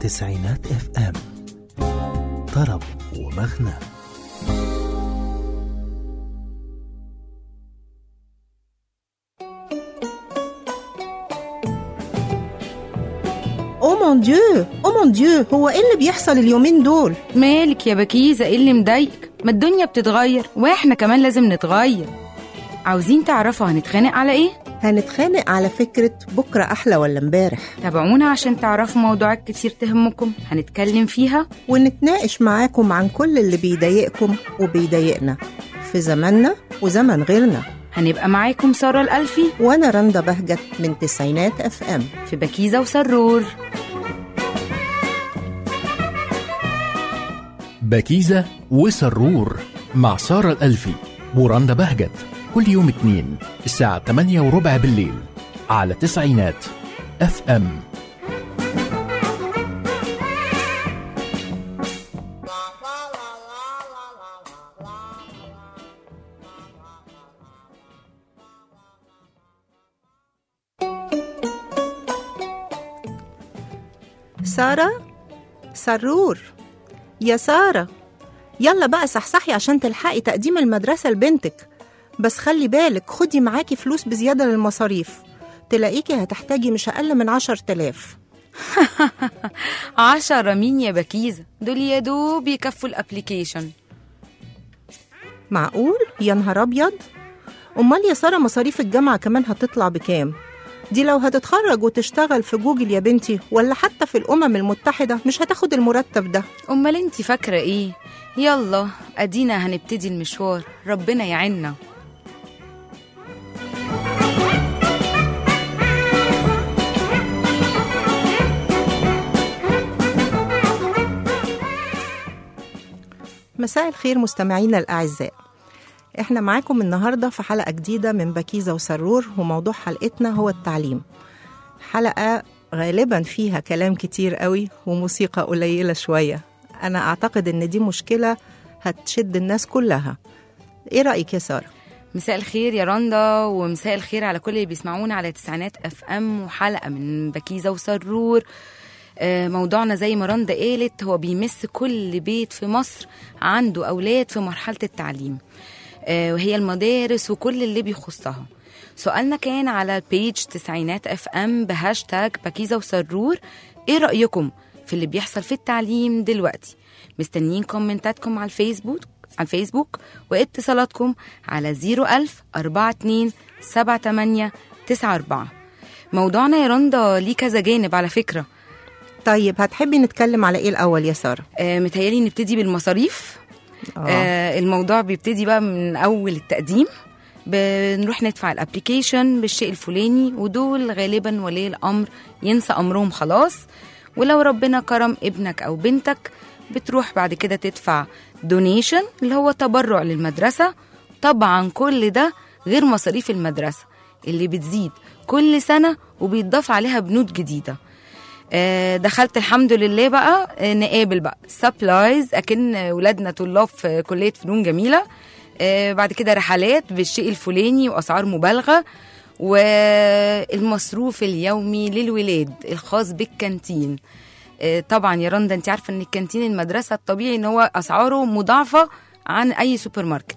تسعينات اف ام طرب ومغنى او مون ديو او مون ديو هو ايه اللي بيحصل اليومين دول مالك يا بكيزة ايه اللي مضايقك ما الدنيا بتتغير واحنا كمان لازم نتغير عاوزين تعرفوا هنتخانق على ايه هنتخانق على فكرة بكرة أحلى ولا امبارح تابعونا عشان تعرفوا موضوعات كتير تهمكم هنتكلم فيها ونتناقش معاكم عن كل اللي بيضايقكم وبيضايقنا في زماننا وزمن غيرنا هنبقى معاكم سارة الألفي وأنا رندا بهجت من تسعينات اف ام في بكيزة وسرور بكيزة وسرور مع سارة الألفي ورندا بهجت كل يوم اثنين الساعة 8 وربع بالليل على تسعينات اف ام سارة سرور يا سارة يلا بقى صحصحي عشان تلحقي تقديم المدرسة لبنتك بس خلي بالك خدي معاكي فلوس بزيادة للمصاريف تلاقيكي هتحتاجي مش أقل من عشر تلاف عشرة مين يا بكيزة دول يا دوب يكفوا الابليكيشن معقول يا نهار أبيض أمال يا سارة مصاريف الجامعة كمان هتطلع بكام دي لو هتتخرج وتشتغل في جوجل يا بنتي ولا حتى في الأمم المتحدة مش هتاخد المرتب ده امال انتي فاكرة ايه يلا ادينا هنبتدي المشوار ربنا يعيننا مساء الخير مستمعينا الأعزاء احنا معاكم النهاردة في حلقة جديدة من بكيزة وسرور وموضوع حلقتنا هو التعليم حلقة غالبا فيها كلام كتير قوي وموسيقى قليلة شوية أنا أعتقد إن دي مشكلة هتشد الناس كلها إيه رأيك يا سارة؟ مساء الخير يا رندا ومساء الخير على كل اللي بيسمعونا على تسعينات اف ام وحلقه من بكيزه وسرور آه، موضوعنا زي ما رندا قالت هو بيمس كل بيت في مصر عنده اولاد في مرحله التعليم آه، وهي المدارس وكل اللي بيخصها سؤالنا كان على البيج تسعينات اف ام بهاشتاج بكيزه وسرور ايه رايكم في اللي بيحصل في التعليم دلوقتي مستنيين كومنتاتكم على الفيسبوك على الفيسبوك واتصالاتكم على 01000 42 78 94 موضوعنا يا رندا ليه كذا جانب على فكرة طيب هتحبي نتكلم على إيه الأول يا سارة؟ آه متهيألي نبتدي بالمصاريف آه الموضوع بيبتدي بقى من أول التقديم بنروح ندفع الابليكيشن بالشيء الفلاني ودول غالبا ولي الأمر ينسى أمرهم خلاص ولو ربنا كرم ابنك أو بنتك بتروح بعد كده تدفع دونيشن اللي هو تبرع للمدرسة طبعا كل ده غير مصاريف المدرسة اللي بتزيد كل سنة وبيتضاف عليها بنود جديدة آه، دخلت الحمد لله بقى آه، نقابل بقى سبلايز اكن ولادنا طلاب في كليه فنون جميله آه، بعد كده رحلات بالشيء الفلاني واسعار مبالغه والمصروف اليومي للولاد الخاص بالكانتين آه، طبعا يا رندا انت عارفه ان الكانتين المدرسه الطبيعي ان هو اسعاره مضاعفه عن اي سوبر ماركت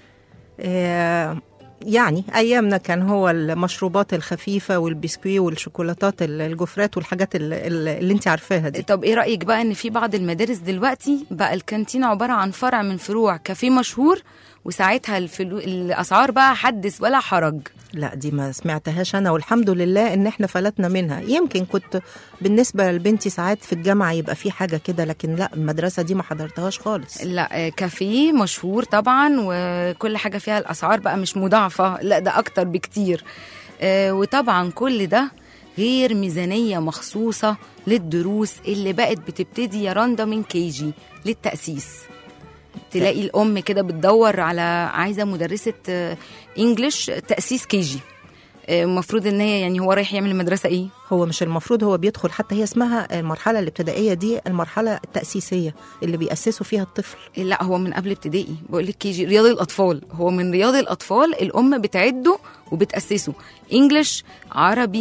آه، يعني ايامنا كان هو المشروبات الخفيفه والبسكوي والشوكولاتات ال- الجفرات والحاجات ال- ال- اللي انت عارفاها دي طب ايه رايك بقى ان في بعض المدارس دلوقتي بقى الكانتين عباره عن فرع من فروع كافيه مشهور وساعتها الفلو... الاسعار بقى حدث ولا حرج لا دي ما سمعتهاش انا والحمد لله ان احنا فلتنا منها يمكن كنت بالنسبه لبنتي ساعات في الجامعه يبقى في حاجه كده لكن لا المدرسه دي ما حضرتهاش خالص لا آه، كافيه مشهور طبعا وكل حاجه فيها الاسعار بقى مش مضاعفه لا ده اكتر بكتير آه، وطبعا كل ده غير ميزانيه مخصوصه للدروس اللي بقت بتبتدي يا رندا من كي جي للتاسيس تلاقي الام كده بتدور على عايزه مدرسه آه، انجليش تاسيس كي جي آه، المفروض ان هي يعني هو رايح يعمل المدرسه ايه هو مش المفروض هو بيدخل حتى هي اسمها المرحله الابتدائيه دي المرحله التاسيسيه اللي بيأسسوا فيها الطفل لا هو من قبل ابتدائي بقول لك كي جي رياض الاطفال هو من رياض الاطفال الام بتعده وبتاسسه انجلش عربي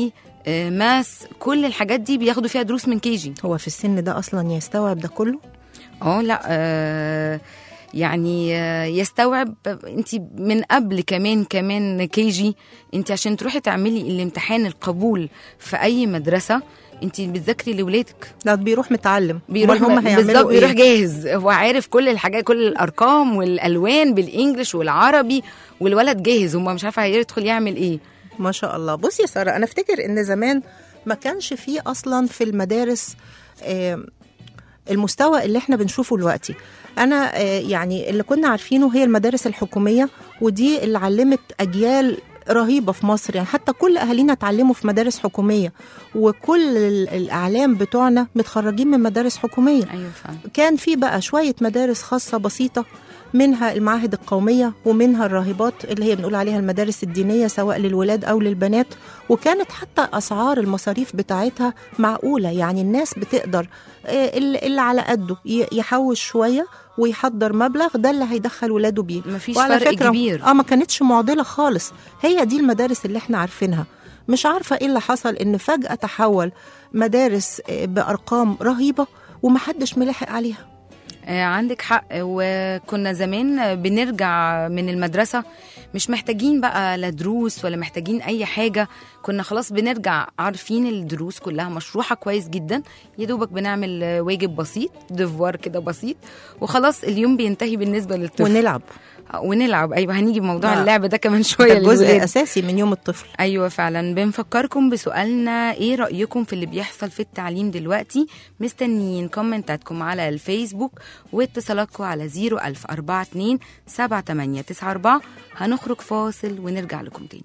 آه، ماس كل الحاجات دي بياخدوا فيها دروس من كيجي هو في السن ده اصلا يستوعب ده كله اه لا آه يعني آه يستوعب انت من قبل كمان كمان كيجي انت عشان تروحي تعملي الامتحان القبول في اي مدرسه انت بتذاكري لاولادك ده بيروح متعلم بيروح أمال هم بالظبط هيعملوا بيروح ايه جاهز هو عارف كل الحاجات كل الارقام والالوان بالانجلش والعربي والولد جاهز هو مش عارفه هيدخل يعمل ايه ما شاء الله بصي يا ساره انا افتكر ان زمان ما كانش فيه اصلا في المدارس آه، المستوى اللي احنا بنشوفه دلوقتي انا آه، يعني اللي كنا عارفينه هي المدارس الحكوميه ودي اللي علمت اجيال رهيبه في مصر يعني حتى كل اهالينا اتعلموا في مدارس حكوميه وكل ال- الاعلام بتوعنا متخرجين من مدارس حكوميه ايوه فعلا كان في بقى شوية مدارس خاصة بسيطة منها المعاهد القومية ومنها الراهبات اللي هي بنقول عليها المدارس الدينية سواء للولاد أو للبنات وكانت حتى أسعار المصاريف بتاعتها معقولة يعني الناس بتقدر آه، اللي اللي على قده ي- يحوش شوية ويحضر مبلغ ده اللي هيدخل ولاده بيه مفيش وعلى فرق فكرة كبير اه ما كانتش معضلة خالص هي دي المدارس اللي احنا عارفينها مش عارفة ايه اللي حصل ان فجأة تحول مدارس آه، بأرقام رهيبة ومحدش ملاحق عليها آه، عندك حق وكنا زمان بنرجع من المدرسة مش محتاجين بقى لا دروس ولا محتاجين أي حاجة كنا خلاص بنرجع عارفين الدروس كلها مشروحة كويس جدا يا دوبك بنعمل آه، واجب بسيط ديفوار كده بسيط وخلاص اليوم بينتهي بالنسبة للطفل ونلعب آه، ونلعب أيوة هنيجي بموضوع آه. اللعب ده كمان شوية ده جزء للولاد. اساسي من يوم الطفل ايوه فعلا بنفكركم بسؤالنا ايه رايكم في اللي بيحصل في التعليم دلوقتي مستنيين كومنتاتكم على الفيسبوك واتصالاتكم على 01042 7894 هنخرج فاصل ونرجع لكم تاني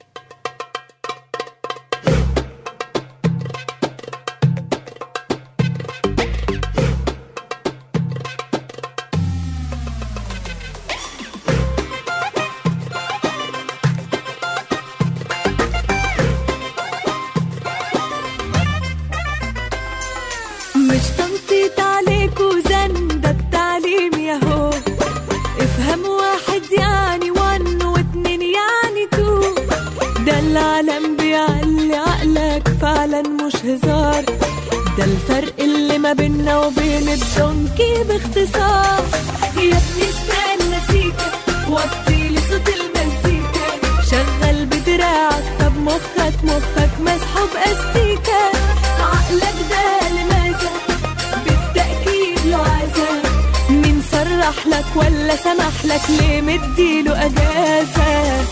مش تنطيط عليك وزن ده التعليم ياهو افهم واحد يعني وان واتنين يعني تو ده العالم بيعلي عقلك فعلا مش هزار ده الفرق اللي ما بيننا وبين الدونكي باختصار يا ابني استنى سيكا وطي لي صوت المزيكا شغل بدراعك طب مخك مخك مسحوب استيكا عقلك ده لماذا بالتأكيد له عذاب مين صرح لك ولا سمح لك ليه مديله أجازة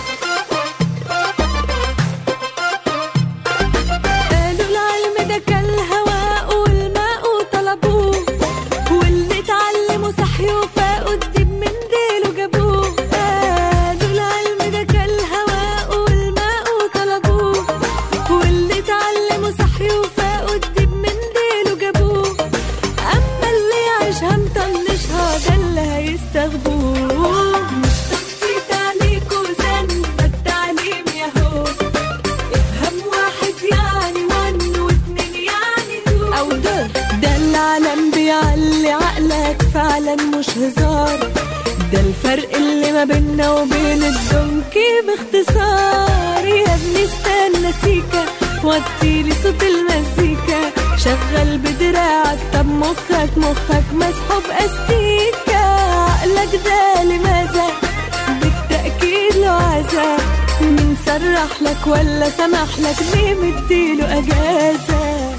قالوا العلم ده كالهواء والماء طلبوه واللي اتعلموا صحيوا فاقوا الدب من ديله جابوه قالوا العلم ده كالهواء والماء طلبوه واللي اتعلموا صحيوا فاقوا الدب من ديله جابوه اما اللي يعيشها مطنشها ده اللي هيستغبوه مش تخطيط عليك وزن ده التعليم ياهو افهم واحد يعني وان واتنين يعني تو او ده ده العالم بيعلي عقلك فعلا مش هزار ده الفرق اللي ما بيننا وبين الدونكي باختصار يا ابني استنى سيكا وطيلي صوت المزيكا شغل بدراعك طب مخك مخك مسحوب استيكا عقلك ده لماذا بالتأكيد له عذاب مين صرح لك ولا سمح لك ليه مديله أجازة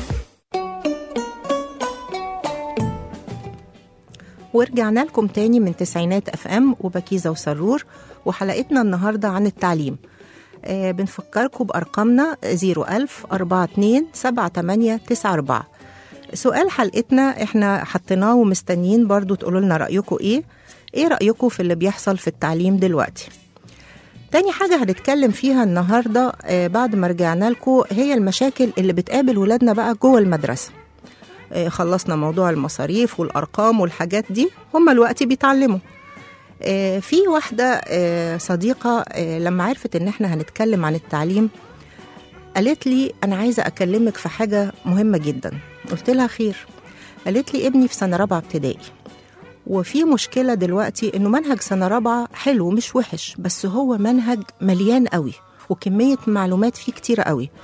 ورجعنا لكم تاني من تسعينات اف ام وبكيزة وسرور وحلقتنا النهاردة عن التعليم آه بنفكركم بأرقامنا 01000 42 78 94 سؤال حلقتنا احنا حطيناه ومستنيين برضو تقولوا لنا رأيكم ايه ايه رأيكم في اللي بيحصل في التعليم دلوقتي تاني حاجة هنتكلم فيها النهاردة آه بعد ما رجعنا لكم هي المشاكل اللي بتقابل ولادنا بقى جوه المدرسة آه، خلصنا موضوع المصاريف والارقام والحاجات دي هم الوقت بيتعلموا آه، في واحده آه، صديقه آه، لما عرفت ان احنا هنتكلم عن التعليم قالت لي انا عايزه اكلمك في حاجه مهمه جدا قلت لها خير قالت لي ابني في سنه رابعه ابتدائي وفي مشكله دلوقتي انه منهج سنه رابعه حلو مش وحش بس هو منهج مليان قوي وكميه معلومات فيه كتيره قوي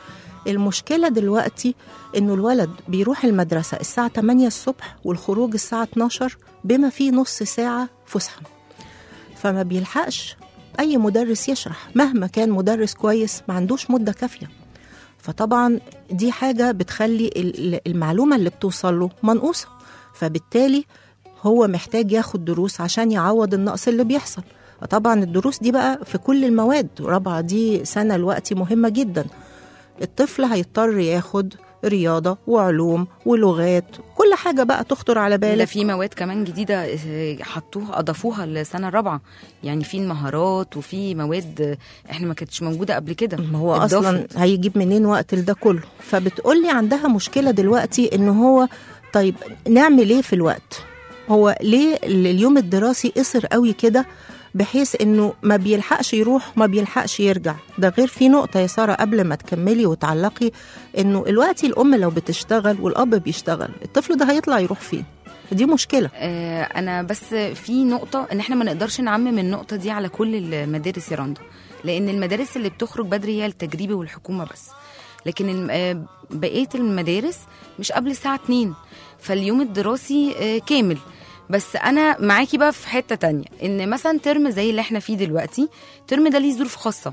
المشكلة دلوقتي إنه الولد بيروح المدرسة الساعة 8 الصبح والخروج الساعة 12 بما فيه نص ساعة فسحة فما بيلحقش أي مدرس يشرح مهما كان مدرس كويس ما عندوش مدة كافية فطبعا دي حاجة بتخلي ال- المعلومة اللي بتوصل له منقوصة فبالتالي هو محتاج ياخد دروس عشان يعوض النقص اللي بيحصل طبعا الدروس دي بقى في كل المواد رابعة دي سنة الوقت مهمة جدا الطفل هيضطر ياخد رياضة وعلوم ولغات كل حاجة بقى تخطر على ده بالك في مواد كمان جديدة آه، حطوها أضافوها للسنة الرابعة يعني في المهارات وفي مواد آه، احنا ما كانتش موجودة قبل كده ما هو اتضافت. اصلا هيجيب منين وقت لده كله فبتقولي عندها مشكله دلوقتي ان هو طيب نعمل ايه في الوقت هو ليه اليوم الدراسي قصر قوي كده بحيث انه ما بيلحقش يروح ما بيلحقش يرجع ده غير في نقطه يا ساره قبل ما تكملي وتعلقي انه الوقت الام لو بتشتغل والاب بيشتغل الطفل ده هيطلع يروح فين دي مشكله آه، انا بس في نقطه ان احنا ما نقدرش نعمم النقطه دي على كل المدارس يا رندا لان المدارس اللي بتخرج بدري هي التجريبي والحكومه بس لكن الم- آه، بقيه المدارس مش قبل الساعه 2 فاليوم الدراسي آه، كامل بس انا معاكي بقى في حته تانية ان مثلا ترم زي اللي احنا فيه دلوقتي ترم ده ليه ظروف خاصه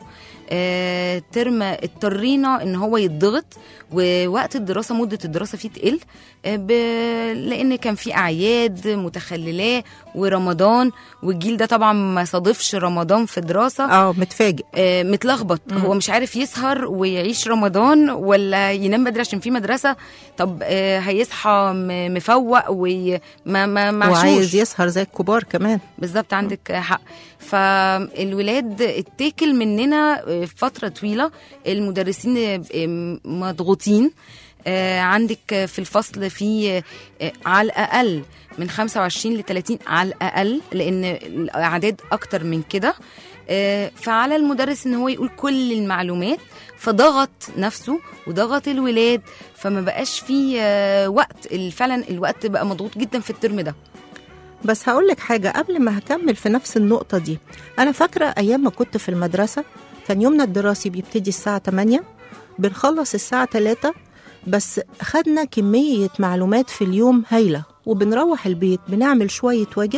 آه، ترم اضطرينا ان هو يتضغط ووقت الدراسه مده الدراسه فيه تقل آه، ب... لان كان في اعياد متخللاه ورمضان والجيل ده طبعا ما صادفش رمضان في دراسه اه متفاجئ آه، متلخبط هو مش عارف يسهر ويعيش رمضان ولا ينام بدري عشان في مدرسه طب آه، هيصحى م- مفوق وما ما معشوش وعايز يسهر زي الكبار كمان بالظبط عندك حق فالولاد اتاكل مننا فتره طويله المدرسين مضغوطين آه، عندك في الفصل في آه، على الاقل من 25 ل 30 على الاقل لان الاعداد اكتر من كده آه، فعلى المدرس ان هو يقول كل المعلومات فضغط نفسه وضغط الولاد فما بقاش فيه آه، وقت فعلا الوقت بقى مضغوط جدا في الترم ده بس هقول لك حاجة قبل ما هكمل في نفس النقطة دي أنا فاكرة أيام ما كنت في المدرسة كان يومنا الدراسي بيبتدي الساعة 8 بنخلص الساعة 3 بس خدنا كمية معلومات في اليوم هايلة وبنروح البيت بنعمل شوية واجب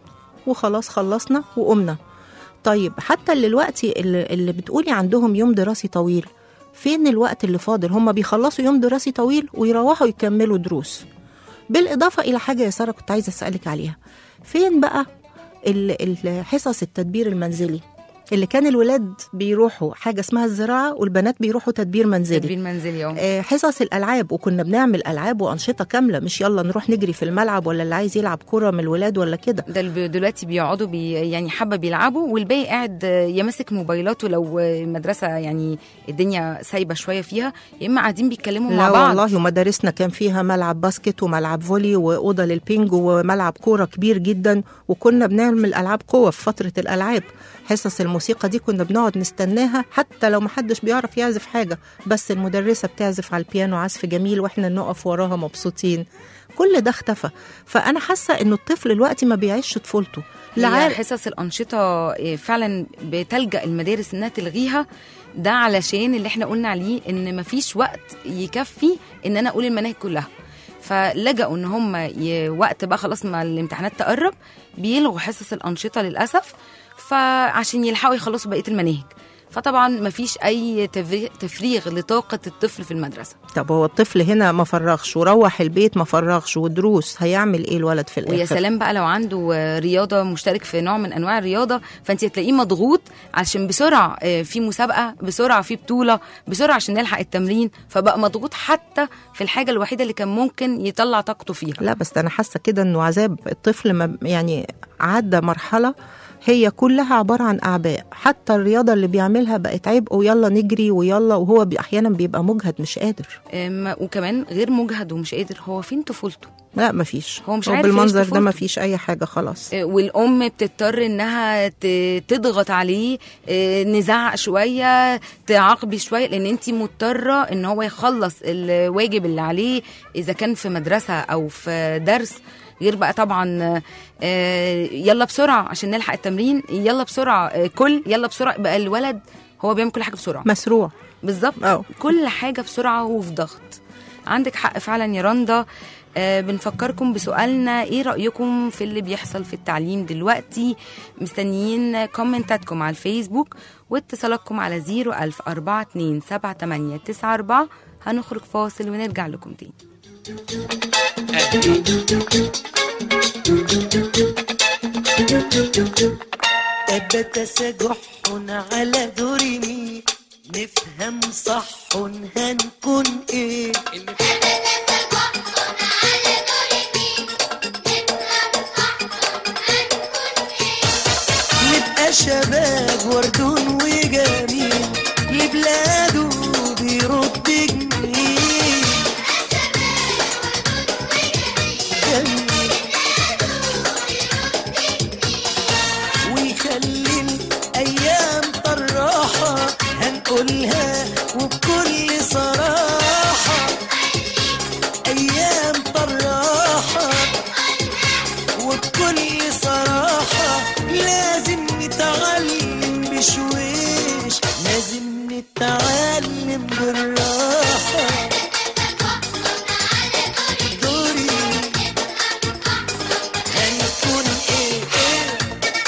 وخلاص خلصنا وقمنا طيب حتى اللي دلوقتي اللي, اللي بتقولي عندهم يوم دراسي طويل فين الوقت اللي فاضل هم بيخلصوا يوم دراسي طويل ويروحوا يكملوا دروس بالإضافة إلى حاجة يا سارة كنت عايزة أسألك عليها فين بقى ال- ال- حصص التدبير المنزلي اللي كان الولاد بيروحوا حاجة اسمها الزراعة والبنات بيروحوا تدبير منزلي تدبير منزلي اه آه، حصص الالعاب وكنا بنعمل العاب وانشطه كامله مش يلا نروح نجري في الملعب ولا اللي عايز يلعب كره من الولاد ولا كده ده اللي دلوقتي بيقعدوا بي يعني حبه بيلعبوا والباقي قاعد يمسك موبايلاته لو المدرسه يعني الدنيا سايبه شويه فيها يا اما قاعدين بيتكلموا مع لا بعض والله ومدارسنا كان فيها ملعب باسكت وملعب فولي واوضه للبينج وملعب كوره كبير جدا وكنا بنعمل العاب قوه في فتره الالعاب حصص الموسيقى دي كنا بنقعد نستناها حتى لو محدش بيعرف يعزف حاجه بس المدرسه بتعزف على البيانو عزف جميل واحنا نقف وراها مبسوطين كل ده اختفى فانا حاسه انه الطفل دلوقتي ما بيعيش طفولته لا هي عارف حصص الانشطه إيه، فعلا بتلجا المدارس انها تلغيها ده علشان اللي احنا قلنا عليه ان مفيش وقت يكفي ان انا اقول المناهج كلها فلجأوا ان هم ي- وقت بقى خلاص ما الامتحانات تقرب بيلغوا حصص الانشطه للاسف فعشان يلحقوا يخلصوا بقيه المناهج فطبعا مفيش اي تفريغ, تفريغ لطاقه الطفل في المدرسه طب هو الطفل هنا ما فرغش وروح البيت ما فرغش ودروس هيعمل ايه الولد في الاخر ويا سلام بقى لو عنده آه، رياضه مشترك في نوع من انواع الرياضه فانت هتلاقيه مضغوط عشان بسرعه آه، في مسابقه بسرعه في بطوله بسرعه عشان نلحق التمرين فبقى مضغوط حتى في الحاجه الوحيده اللي كان ممكن يطلع طاقته فيها لا بس انا حاسه كده انه عذاب الطفل ما يعني عدى مرحله هي كلها عباره عن اعباء حتى الرياضه اللي بيعملها بقت عبء ويلا نجري ويلا وهو بي احيانا بيبقى مجهد مش قادر آم، وكمان غير مجهد ومش قادر هو فين طفولته لا مفيش هو مش عارف يعيش بالمنظر ده طفولته. مفيش اي حاجه خلاص آه، والام بتضطر انها ت- تضغط عليه آه، نزعق شويه تعاقبي شويه لان انت مضطره ان هو يخلص الواجب اللي عليه اذا كان في مدرسه او في درس غير بقى طبعا آه، يلا بسرعه عشان نلحق التمرين يلا بسرعه آه، كل يلا بسرعه بقى الولد هو بيعمل كل حاجه بسرعه مسروع بالظبط اه كل حاجه بسرعه وفي ضغط عندك حق فعلا يا رندا آه بنفكركم بسؤالنا ايه رايكم في اللي بيحصل في التعليم دلوقتي مستنيين كومنتاتكم على الفيسبوك واتصالاتكم على 01000 427 هنخرج فاصل ونرجع لكم تاني أبت سجح على درمي نفهم صح هنكون ايه نبقى شباب وردون وجميل لبلاده بيرد جميل جميل ويخلي الأيام طراحة هنقولها وبكل صراحة أيام طراحة وبكل صراحة لازم نتعلم بشويش لازم نتعلم بالراحة دوري هنكون ايه ايه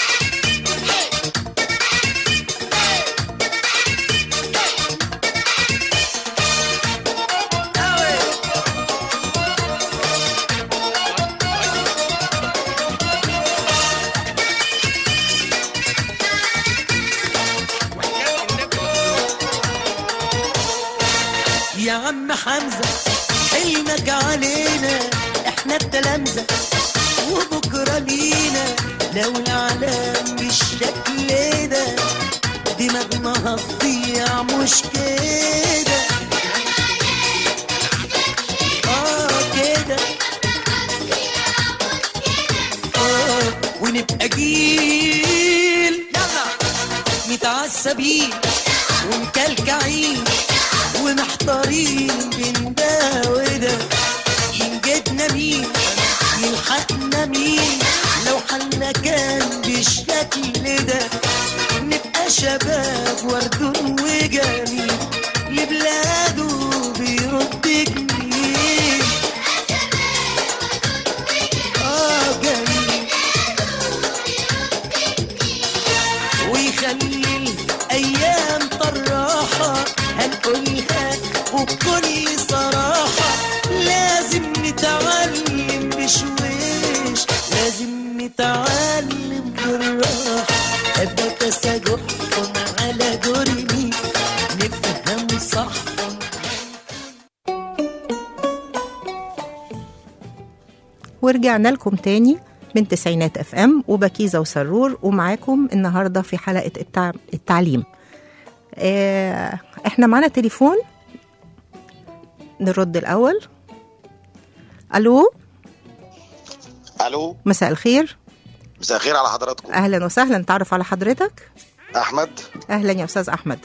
يا عم حمزة حلمك علينا احنا التلامذة وبكرة لينا لو العالم بالشكل ده دماغنا هتضيع مش كده اه كده اه ونبقى جيل يلا متعصبين ومكلكعين ومحتارين بين ده وده ينجدنا مين يلحقنا مين لو حالنا كان بالشكل ده نبقى شباب وردون وجميل لبلاده بيرد جميل اه جميل ويخلي الايام طراحه هنقولها وبكل صراحه لازم نتعلم بشويش لازم نتعلم بالراحه ابقى تسجح على جرمي نفهم صح ورجعنا لكم تاني من تسعينات اف ام وبكيزة وسرور ومعاكم النهاردة في حلقة التع... التعليم آه، احنا معانا تليفون نرد الأول ألو الو مساء الخير مساء الخير على حضراتكم أهلا وسهلا تعرف على حضرتك احمد أهلا يا أستاذ أحمد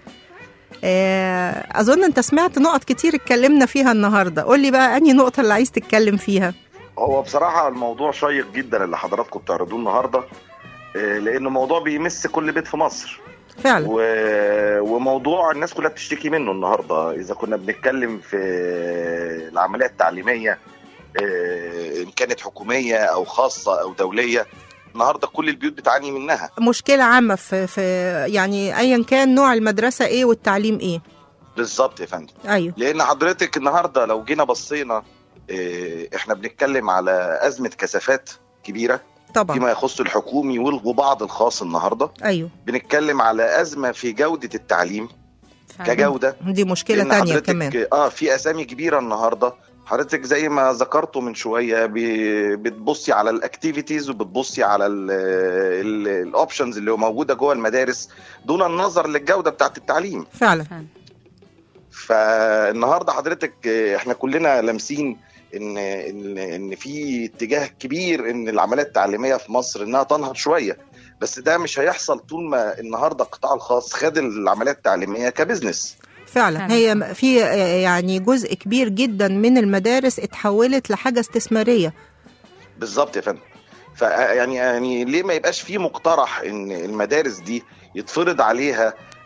آه، أظن أنت سمعت نقط كتير اتكلمنا فيها النهاردة قول لي بقى أنهي نقطة اللي عايز تتكلم فيها هو بصراحه الموضوع شيق جدا اللي حضراتكم بتعرضوه النهارده آه، لانه موضوع بيمس كل بيت في مصر فعلا و... وموضوع الناس كلها بتشتكي منه النهارده اذا كنا بنتكلم في العمليه التعليميه آه، ان كانت حكوميه او خاصه او دوليه النهارده كل البيوت بتعاني منها مشكلة عامة في, في يعني أيا كان نوع المدرسة إيه والتعليم إيه بالظبط يا فندم أيوه لان حضرتك النهارده لو جينا بصينا آه، احنا بنتكلم على ازمه كثافات كبيره طبعا فيما يخص الحكومي والبعض الخاص النهارده أيوه بنتكلم على ازمه في جوده التعليم فعلا. كجوده دي مشكلة لأن تانية حضرتك كمان اه في اسامي كبيره النهارده حضرتك زي ما ذكرته من شويه بي- بتبصي على الاكتيفيتيز وبتبصي على الاوبشنز اللي موجوده جوه المدارس دون النظر للجوده بتاعت التعليم فعلا فعلا. فالنهارده حضرتك آه، احنا كلنا لامسين ان ان ان في اتجاه كبير ان العمليات التعليميه في مصر انها تنهض شويه بس ده مش هيحصل طول ما النهارده القطاع الخاص خد العمليات التعليميه كبزنس فعلا فعلا. هي في آه، يعني جزء كبير جدا من المدارس اتحولت لحاجة استثمارية بالظبط يا فندم فيعني يعني ليه ما يبقاش في مقترح ان المدارس دي يتفرض عليها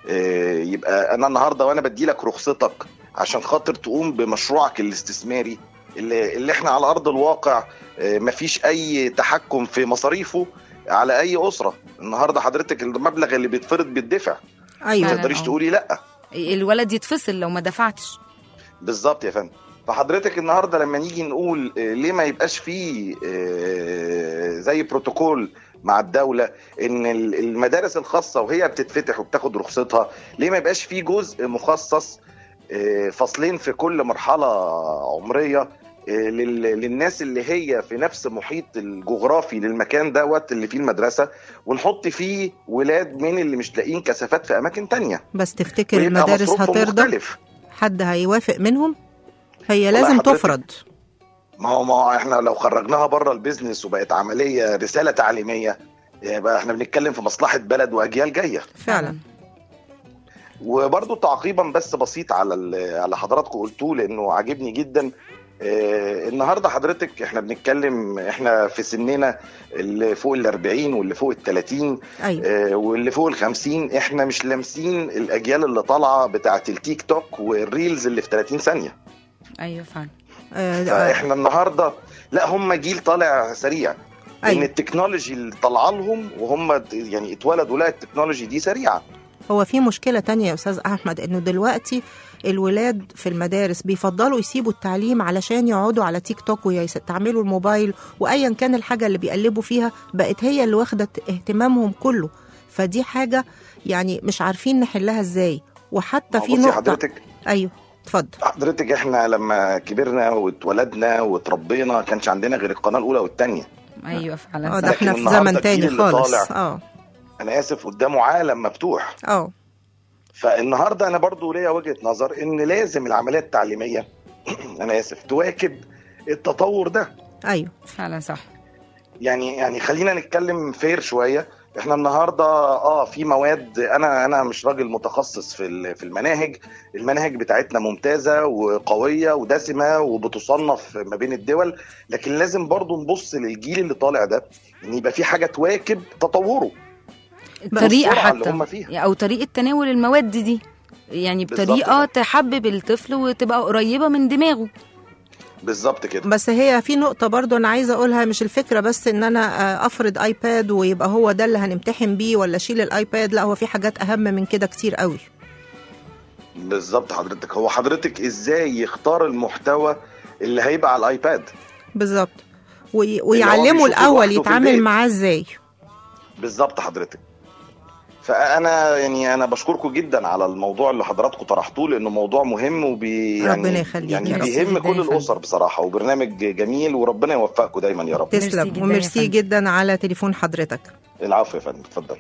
آه، يبقى انا النهارده وانا بدي لك رخصتك عشان خاطر تقوم بمشروعك الاستثماري اللي, اللي احنا على ارض الواقع آه، مفيش اي تحكم في مصاريفه على اي اسره النهارده حضرتك المبلغ اللي بيتفرض بيدفع ما ايوه فعلا. تقدريش آه. تقولي لا الولد يتفصل لو ما دفعتش بالظبط يا فندم فحضرتك النهارده لما نيجي نقول آه، ليه ما يبقاش فيه آه، زي بروتوكول مع الدوله ان ال- المدارس الخاصه وهي بتتفتح وبتاخد رخصتها ليه ما يبقاش فيه جزء مخصص آه، فصلين في كل مرحله عمريه آه، لل- للناس اللي هي في نفس محيط الجغرافي للمكان دوت اللي فيه المدرسه ونحط فيه ولاد من اللي مش لاقيين كثافات في اماكن تانية بس تفتكر ويبقى المدارس مصروفهم هترضى مختلف. حد هيوافق منهم هي والله لازم حضرتك- تفرض ما هو ما هو احنا لو خرجناها بره البيزنس وبقت عمليه رساله تعليميه يبقى احنا بنتكلم في مصلحه بلد واجيال جايه فعلا وبرضو تعقيبا بس بسيط على ال- على حضراتكم قلتوه لانه عاجبني جدا اه النهارده حضرتك احنا بنتكلم احنا في سننا اللي فوق ال 40 واللي فوق ال 30 ايوه اه واللي فوق ال 50 احنا مش لامسين الاجيال اللي طالعه بتاعه التيك توك والريلز اللي في 30 ثانيه ايوه فعلا آه، آه، فاحنا النهارده لا هم جيل طالع سريع ان أيوة. التكنولوجي اللي طالعه لهم وهم يعني اتولدوا لا التكنولوجي دي سريعه هو في مشكلة تانية يا أستاذ أحمد إنه دلوقتي الولاد في المدارس بيفضلوا يسيبوا التعليم علشان يقعدوا على تيك توك ويستعملوا الموبايل وأيا كان الحاجة اللي بيقلبوا فيها بقت هي اللي واخدة اهتمامهم كله فدي حاجة يعني مش عارفين نحلها إزاي وحتى في بصي نقطة حضرتك أيوه اتفضل حضرتك احنا لما كبرنا واتولدنا واتربينا كانش عندنا غير القناه الاولى والثانيه ايوه اه فعلا ده صح. احنا لكن في النهاردة زمن تاني الجيل اللي خالص طالع اه انا اسف قدامه عالم مفتوح اه فالنهارده انا برضو ليا وجهه نظر ان لازم العمليه التعليميه انا اسف تواكب التطور ده ايوه فعلا صح يعني يعني خلينا نتكلم فير شويه احنا النهارده اه في مواد انا انا مش راجل متخصص في ال- في المناهج المناهج بتاعتنا ممتازه وقويه ودسمه وبتصنف ما بين الدول لكن لازم برضو نبص للجيل اللي طالع ده ان يبقى في حاجه تواكب تطوره الطريقه السرعة اللي حتى هم فيها. او طريقه تناول المواد دي يعني بالظبط بطريقه كده. تحبب الطفل وتبقى قريبه من دماغه بالظبط كده بس هي في نقطة برضو أنا عايزة أقولها مش الفكرة بس إن أنا آه، أفرض آيباد ويبقى هو ده اللي هنمتحن بيه ولا أشيل الآيباد لا هو في حاجات أهم من كده كتير قوي بالظبط حضرتك هو حضرتك ازاي يختار المحتوى اللي هيبقى على الايباد بالظبط وي- هو ويعلمه بيشوفه الأول لوحده في يتعامل البيت. معاه إزاي بالظبط حضرتك فانا يعني انا بشكركم جدا على الموضوع اللي حضراتكم طرحتوه لانه موضوع مهم وبي يعني ربنا يخليك يعني يا رب. بيهم ميرسي كل جداً يا الاسر بصراحه وبرنامج جميل وربنا يوفقكم دايما يا رب ميرسي تسلم جداً يا وميرسي فندم. جدا على تليفون حضرتك العفو يا فندم اتفضل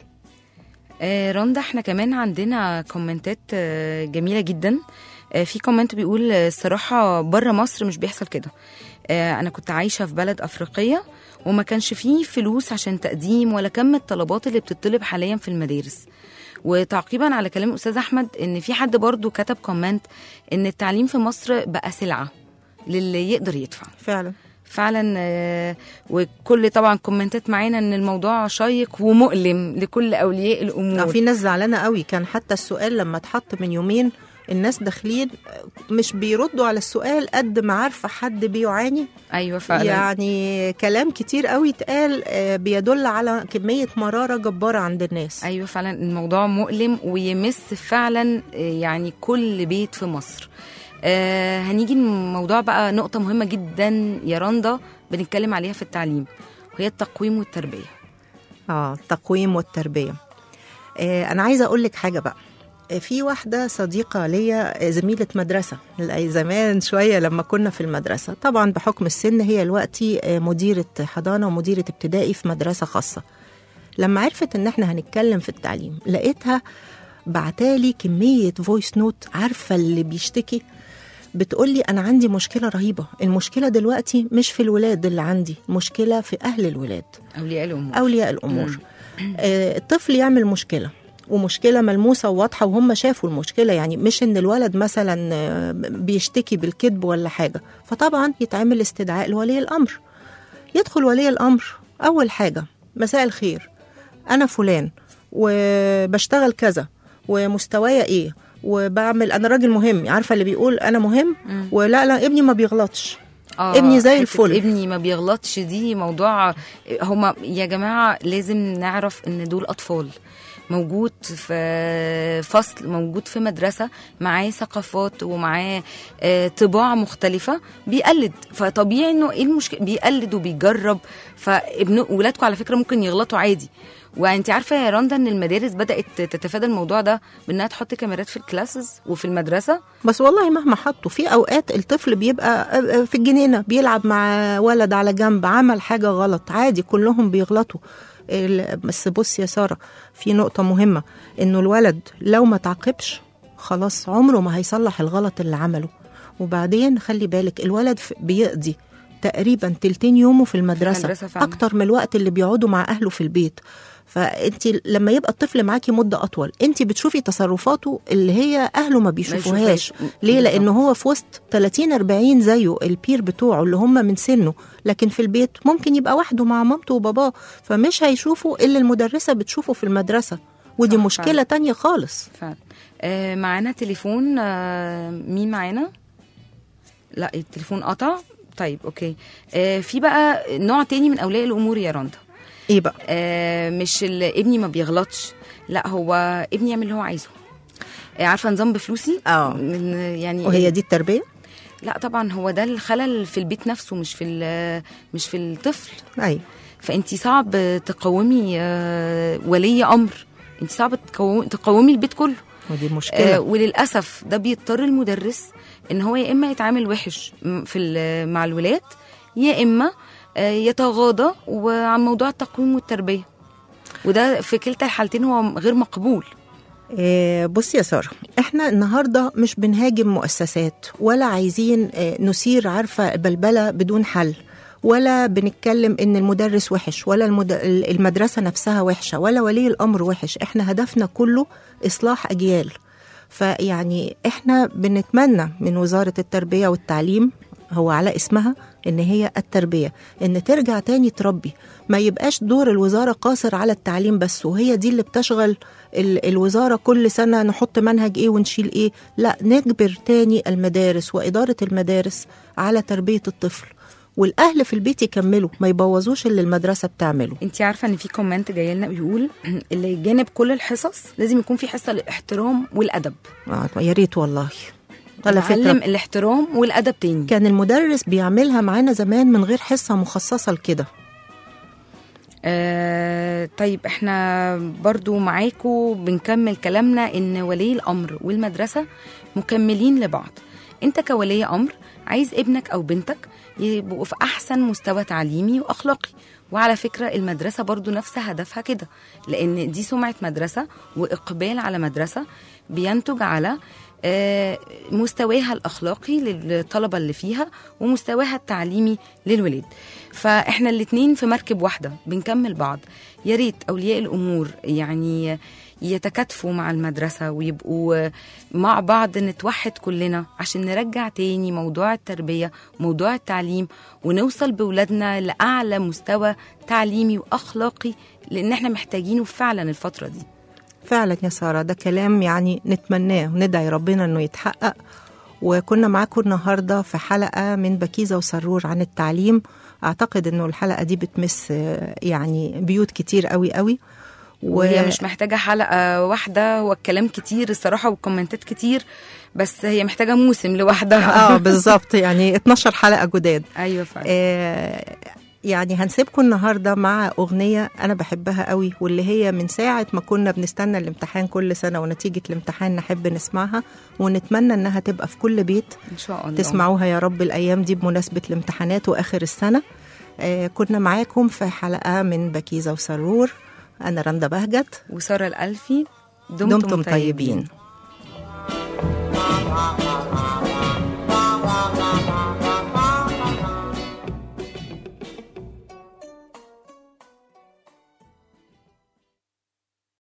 آه رندا احنا كمان عندنا كومنتات آه جميله جدا آه في كومنت بيقول آه، الصراحه بره مصر مش بيحصل كده آه انا كنت عايشه في بلد افريقيه وما كانش فيه فلوس عشان تقديم ولا كم الطلبات اللي بتطلب حاليا في المدارس وتعقيبا على كلام الاستاذ احمد ان في حد برضو كتب كومنت ان التعليم في مصر بقى سلعه للي يقدر يدفع فعلا فعلا آه، وكل طبعا كومنتات معانا ان الموضوع شيق ومؤلم لكل اولياء آه، الامور في ناس زعلانة قوي كان حتى السؤال لما اتحط من يومين الناس داخلين آه، مش بيردوا على السؤال قد ما عارفة حد بيعاني ايوه فعلا يعني كلام كتير قوي اتقال آه، بيدل على كمية مرارة جبارة عند الناس ايوه فعلا الموضوع مؤلم ويمس فعلا آه، يعني كل بيت في مصر آه هنيجي الموضوع بقى نقطة مهمة جدا يا رندا بنتكلم عليها في التعليم وهي التقويم والتربية اه التقويم والتربيه آه انا عايزه اقول لك حاجه بقى آه، في واحدة صديقة ليا آه، زميلة مدرسة لا، زمان شوية لما كنا في المدرسة طبعا بحكم السن هي دلوقتي آه، مديرة حضانة ومديرة ابتدائي في مدرسة خاصة لما عرفت ان احنا هنتكلم في التعليم لقيتها بعتالي كمية فويس نوت عارفة اللي بيشتكي بتقولي أنا عندي مشكلة رهيبة المشكلة دلوقتي مش في الولاد اللي عندي مشكلة في أهل الولاد اولياء الامور اولياء الامور آه، الطفل يعمل مشكله ومشكله ملموسه وواضحه وهم شافوا المشكله يعني مش ان الولد مثلا آه، بيشتكي بالكذب ولا حاجه فطبعا يتعمل استدعاء لولي الامر يدخل ولي الامر اول حاجه مساء الخير انا فلان وبشتغل كذا ومستوايا ايه وبعمل انا راجل مهم عارفه اللي بيقول انا مهم ولا لا ابني ما بيغلطش آه، ابني زي حتة الفل. ابني ما بيغلطش دي موضوع هما يا جماعه لازم نعرف ان دول اطفال موجود في فصل موجود في مدرسه معاه ثقافات ومعاه آه، طباع مختلفه بيقلد فطبيعي انه ايه المشكله بيقلد وبيجرب فابن ولادكم على فكره ممكن يغلطوا عادي وانت عارفه يا رندا ان المدارس بدات تتفادى الموضوع ده بانها تحط كاميرات في الكلاسز وفي المدرسه بس والله مهما حطوا في اوقات الطفل بيبقى في الجنينه بيلعب مع ولد على جنب عمل حاجه غلط عادي كلهم بيغلطوا ال- بس بص يا ساره في نقطه مهمه انه الولد لو ما تعاقبش خلاص عمره ما هيصلح الغلط اللي عمله وبعدين خلي بالك الولد ف- بيقضي تقريبا تلتين يومه في المدرسه, المدرسة فعلا. اكتر من الوقت اللي بيقعدوا مع اهله في البيت فانت لما يبقى الطفل معاكي مده اطول انت بتشوفي تصرفاته اللي هي اهله ما بيشوفوهاش يشوفهاش. ليه لان بالظبط. هو في وسط 30 40 زيه البير بتوعه اللي هم من سنه لكن في البيت ممكن يبقى وحده مع مامته وباباه فمش هيشوفوا اللي المدرسه بتشوفه في المدرسه ودي صح مشكله فعلا. تانية خالص فعلا آه معانا تليفون آه مين معانا لا التليفون قطع طيب اوكي آه في بقى نوع تاني من اولياء الامور يا رندا ايه بقى آه مش ال- ابني ما بيغلطش لا هو ابني يعمل اللي هو عايزه آه عارفه نظام بفلوسي آه. من- يعني وهي دي التربيه لا طبعا هو ده الخلل في البيت نفسه مش في ال- مش في الطفل ايوه فانت صعب تقومي آه، ولي امر انت صعب تقو- تقومي البيت كله ودي آه مشكله وللاسف ده بيضطر المدرس ان هو يا اما يتعامل وحش م- في ال- مع الولاد يا اما آه يتغاضى وعن موضوع التقويم والتربيه وده في كلتا الحالتين هو غير مقبول آه، بصي يا ساره احنا النهارده مش بنهاجم مؤسسات ولا عايزين آه، نثير عارفه بلبله بدون حل ولا بنتكلم ان المدرس وحش ولا المد... المدرسه نفسها وحشه ولا ولي الامر وحش احنا هدفنا كله اصلاح اجيال فيعني احنا بنتمنى من وزاره التربيه والتعليم هو على اسمها ان هي التربيه ان ترجع تاني تربي ما يبقاش دور الوزاره قاصر على التعليم بس وهي دي اللي بتشغل ال- الوزاره كل سنه نحط منهج ايه ونشيل ايه لا نجبر تاني المدارس واداره المدارس على تربيه الطفل والاهل في البيت يكملوا ما يبوظوش اللي المدرسه بتعمله انت عارفه ان في كومنت جاي لنا بيقول اللي جانب كل الحصص لازم يكون في حصه للاحترام والادب آه، يا ريت والله على نعلم فكره الاحترام والادب تاني كان المدرس بيعملها معانا زمان من غير حصه مخصصه لكده آه طيب احنا برضو معاكم بنكمل كلامنا ان ولي الامر والمدرسه مكملين لبعض انت كولي امر عايز ابنك او بنتك يبقوا في احسن مستوى تعليمي واخلاقي وعلى فكره المدرسه برضو نفس هدفها كده لان دي سمعه مدرسه واقبال على مدرسه بينتج على آه، مستواها الاخلاقي للطلبه اللي فيها ومستواها التعليمي للولاد فاحنا الاتنين في مركب واحده بنكمل بعض يا ريت اولياء الامور يعني يتكاتفوا مع المدرسة ويبقوا مع بعض نتوحد كلنا عشان نرجع تاني موضوع التربية وموضوع التعليم ونوصل بولادنا لأعلى مستوى تعليمي وأخلاقي لأن احنا محتاجينه فعلا الفترة دي فعلا يا ساره ده كلام يعني نتمناه وندعي ربنا انه يتحقق وكنا معاكم النهارده في حلقه من بكيزه وسرور عن التعليم اعتقد انه الحلقه دي بتمس آه، يعني بيوت كتير قوي قوي وهي مش محتاجة حلقة واحدة هو الكلام كتير الصراحة والكومنتات كتير بس هي محتاجة موسم لوحدها اه بالظبط يعني 12 حلقه جداد ايوه فعلا آه، يعني هنسيبكم النهارده مع اغنيه انا بحبها قوي واللي هي من ساعه ما كنا بنستنى الامتحان كل سنه ونتيجه الامتحان نحب نسمعها ونتمنى انها تبقى في كل بيت ان شاء الله تسمعوها يا رب الايام دي بمناسبه الامتحانات واخر السنه آه كنا معاكم في حلقه من بكيزه وسرور انا رندا بهجت وسارة الألفي دمتم طيبين